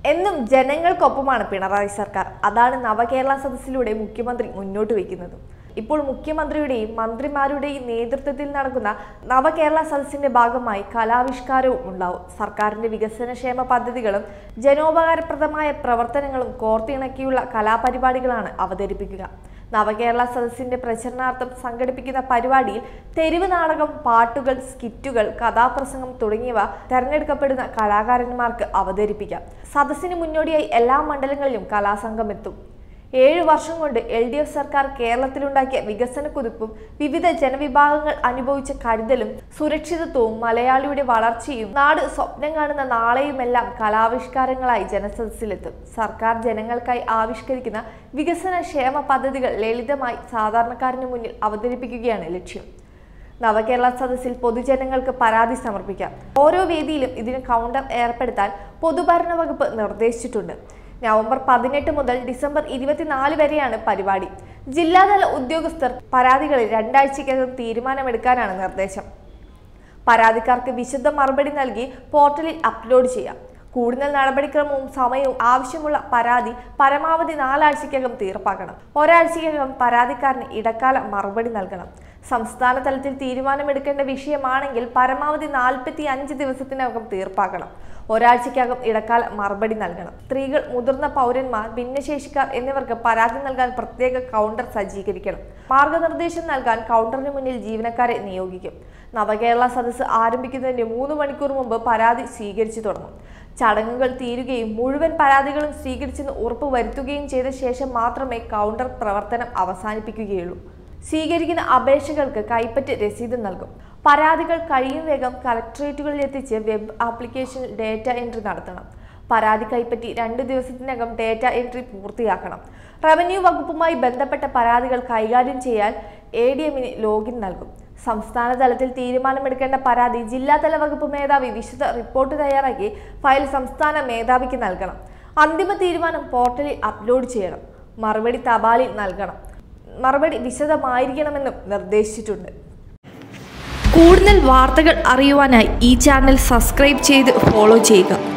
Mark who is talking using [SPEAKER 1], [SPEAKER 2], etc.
[SPEAKER 1] എന്നും ജനങ്ങൾക്കൊപ്പമാണ് പിണറായി സർക്കാർ അതാണ് നവകേരള സദസ്സിലൂടെ മുഖ്യമന്ത്രി മുന്നോട്ട് വയ്ക്കുന്നത് ഇപ്പോൾ മുഖ്യമന്ത്രിയുടെയും മന്ത്രിമാരുടെയും നേതൃത്വത്തിൽ നടക്കുന്ന നവകേരള സദസ്സിന്റെ ഭാഗമായി കലാവിഷ്കാരവും ഉണ്ടാവും സർക്കാരിന്റെ വികസനക്ഷേമ പദ്ധതികളും ജനോപകാരപ്രദമായ പ്രവർത്തനങ്ങളും കോർത്തിണക്കിയുള്ള കലാപരിപാടികളാണ് അവതരിപ്പിക്കുക നവകേരള സദസ്സിന്റെ പ്രചരണാർത്ഥം സംഘടിപ്പിക്കുന്ന പരിപാടിയിൽ തെരുവ് നാടകം പാട്ടുകൾ സ്കിറ്റുകൾ കഥാപ്രസംഗം തുടങ്ങിയവ തെരഞ്ഞെടുക്കപ്പെടുന്ന കലാകാരന്മാർക്ക് അവതരിപ്പിക്കാം സദസ്സിന് മുന്നോടിയായി എല്ലാ മണ്ഡലങ്ങളിലും കലാസംഘം എത്തും ഏഴു വർഷം കൊണ്ട് എൽ ഡി എഫ് സർക്കാർ കേരളത്തിലുണ്ടാക്കിയ വികസന കുതിപ്പും വിവിധ ജനവിഭാഗങ്ങൾ അനുഭവിച്ച കരുതലും സുരക്ഷിതത്വവും മലയാളിയുടെ വളർച്ചയും നാട് സ്വപ്നം കാണുന്ന നാളെയുമെല്ലാം കലാവിഷ്കാരങ്ങളായി ജനസദസ്സിലെത്തും സർക്കാർ ജനങ്ങൾക്കായി ആവിഷ്കരിക്കുന്ന വികസന ക്ഷേമ പദ്ധതികൾ ലളിതമായി സാധാരണക്കാരന് മുന്നിൽ അവതരിപ്പിക്കുകയാണ് ലക്ഷ്യം നവകേരള സദസ്സിൽ പൊതുജനങ്ങൾക്ക് പരാതി സമർപ്പിക്കാം ഓരോ വേദിയിലും ഇതിന് കൗണ്ടർ ഏർപ്പെടുത്താൻ പൊതുഭരണ വകുപ്പ് നിർദ്ദേശിച്ചിട്ടുണ്ട് നവംബർ പതിനെട്ട് മുതൽ ഡിസംബർ ഇരുപത്തിനാല് വരെയാണ് പരിപാടി ജില്ലാതല ഉദ്യോഗസ്ഥർ പരാതികളിൽ രണ്ടാഴ്ചയ്ക്കകം തീരുമാനമെടുക്കാനാണ് നിർദ്ദേശം പരാതിക്കാർക്ക് വിശദ മറുപടി നൽകി പോർട്ടലിൽ അപ്ലോഡ് ചെയ്യാം കൂടുതൽ നടപടിക്രമവും സമയവും ആവശ്യമുള്ള പരാതി പരമാവധി നാലാഴ്ചയ്ക്കകം തീർപ്പാക്കണം ഒരാഴ്ചയ്ക്കകം പരാതിക്കാരന് ഇടക്കാല മറുപടി നൽകണം സംസ്ഥാന തലത്തിൽ തീരുമാനമെടുക്കേണ്ട വിഷയമാണെങ്കിൽ പരമാവധി നാൽപ്പത്തി അഞ്ച് ദിവസത്തിനകം തീർപ്പാക്കണം ഒരാഴ്ചയ്ക്കകം ഇടക്കാല മറുപടി നൽകണം സ്ത്രീകൾ മുതിർന്ന പൗരന്മാർ ഭിന്നശേഷിക്കാർ എന്നിവർക്ക് പരാതി നൽകാൻ പ്രത്യേക കൗണ്ടർ സജ്ജീകരിക്കണം മാർഗനിർദ്ദേശം നൽകാൻ കൗണ്ടറിന് മുന്നിൽ ജീവനക്കാരെ നിയോഗിക്കും നവകേരള സദസ്സ് ആരംഭിക്കുന്നതിന് മൂന്ന് മണിക്കൂർ മുമ്പ് പരാതി സ്വീകരിച്ചു തുടങ്ങും ചടങ്ങുകൾ തീരുകയും മുഴുവൻ പരാതികളും സ്വീകരിച്ചെന്ന് ഉറപ്പ് വരുത്തുകയും ചെയ്ത ശേഷം മാത്രമേ കൗണ്ടർ പ്രവർത്തനം അവസാനിപ്പിക്കുകയുള്ളൂ സ്വീകരിക്കുന്ന അപേക്ഷകൾക്ക് കൈപ്പറ്റ് രസീത് നൽകും പരാതികൾ കഴിയും വേഗം കളക്ടറേറ്റുകളിൽ എത്തിച്ച് വെബ് ആപ്ലിക്കേഷനിൽ ഡേറ്റ എൻട്രി നടത്തണം പരാതി കൈപ്പറ്റി രണ്ട് ദിവസത്തിനകം ഡേറ്റ എൻട്രി പൂർത്തിയാക്കണം റവന്യൂ വകുപ്പുമായി ബന്ധപ്പെട്ട പരാതികൾ കൈകാര്യം ചെയ്യാൻ എ ഡി എമ്മിന് ലോഗിൻ നൽകും സംസ്ഥാന തലത്തിൽ തീരുമാനമെടുക്കേണ്ട പരാതി ജില്ലാതല വകുപ്പ് മേധാവി വിശദ റിപ്പോർട്ട് തയ്യാറാക്കി ഫയൽ സംസ്ഥാന മേധാവിക്ക് നൽകണം അന്തിമ തീരുമാനം പോർട്ടലിൽ അപ്ലോഡ് ചെയ്യണം മറുപടി തപാലിൽ നൽകണം മറുപടി വിശദമായിരിക്കണമെന്നും നിർദ്ദേശിച്ചിട്ടുണ്ട് കൂടുതൽ വാർത്തകൾ അറിയുവാനായി ഈ ചാനൽ സബ്സ്ക്രൈബ് ചെയ്ത് ഫോളോ ചെയ്യുക